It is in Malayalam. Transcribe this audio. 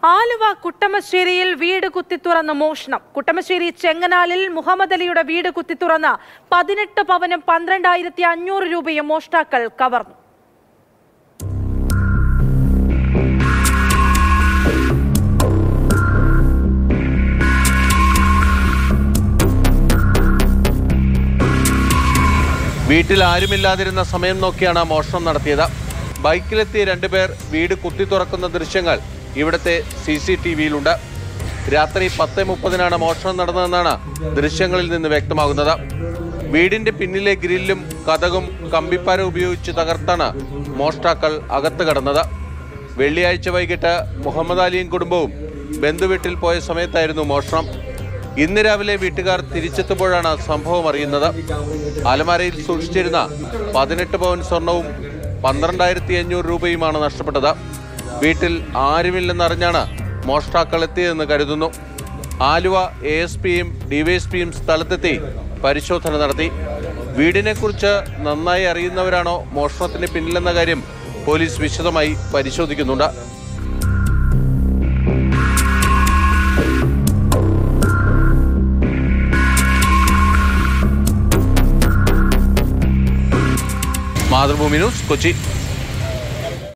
ആലുവ കുട്ടമശ്ശേരിയിൽ വീട് കുത്തിത്തുറന്ന് മോഷണം കുട്ടമശ്ശേരി ചെങ്ങനാലിൽ മുഹമ്മദ് അലിയുടെ വീട് കുത്തിത്തുറന്ന് പതിനെട്ട് പവനും പന്ത്രണ്ടായിരത്തി അഞ്ഞൂറ് രൂപയും മോഷ്ടാക്കൾ കവർന്നു വീട്ടിൽ ആരുമില്ലാതിരുന്ന സമയം നോക്കിയാണ് മോഷണം നടത്തിയത് ബൈക്കിലെത്തിയ രണ്ടുപേർ വീട് കുത്തി തുറക്കുന്ന ദൃശ്യങ്ങൾ ഇവിടുത്തെ സി സി ടി വിയിലുണ്ട് രാത്രി പത്ത് മുപ്പതിനാണ് മോഷണം നടന്നതെന്നാണ് ദൃശ്യങ്ങളിൽ നിന്ന് വ്യക്തമാകുന്നത് വീടിന്റെ പിന്നിലെ ഗ്രില്ലും കഥകും കമ്പിപ്പാര ഉപയോഗിച്ച് തകർത്താണ് മോഷ്ടാക്കൾ അകത്ത് കടന്നത് വെള്ളിയാഴ്ച വൈകിട്ട് മുഹമ്മദ് അലിയും കുടുംബവും ബന്ധുവീട്ടിൽ പോയ സമയത്തായിരുന്നു മോഷണം ഇന്ന് രാവിലെ വീട്ടുകാർ തിരിച്ചെത്തുമ്പോഴാണ് സംഭവം അറിയുന്നത് അലമാരയിൽ സൂക്ഷിച്ചിരുന്ന പതിനെട്ട് പവൻ സ്വർണവും പന്ത്രണ്ടായിരത്തി അഞ്ഞൂറ് രൂപയുമാണ് നഷ്ടപ്പെട്ടത് വീട്ടിൽ ആരുമില്ലെന്നറിഞ്ഞാണ് മോഷ്ടാക്കൾ എത്തിയതെന്ന് കരുതുന്നു ആലുവ എ എസ് പിയും ഡിവൈഎസ്പിയും സ്ഥലത്തെത്തി പരിശോധന നടത്തി വീടിനെക്കുറിച്ച് നന്നായി അറിയുന്നവരാണോ മോഷണത്തിന് പിന്നിലെന്ന കാര്യം പോലീസ് വിശദമായി പരിശോധിക്കുന്നുണ്ട് മാതൃഭൂമി ന്യൂസ് കൊച്ചി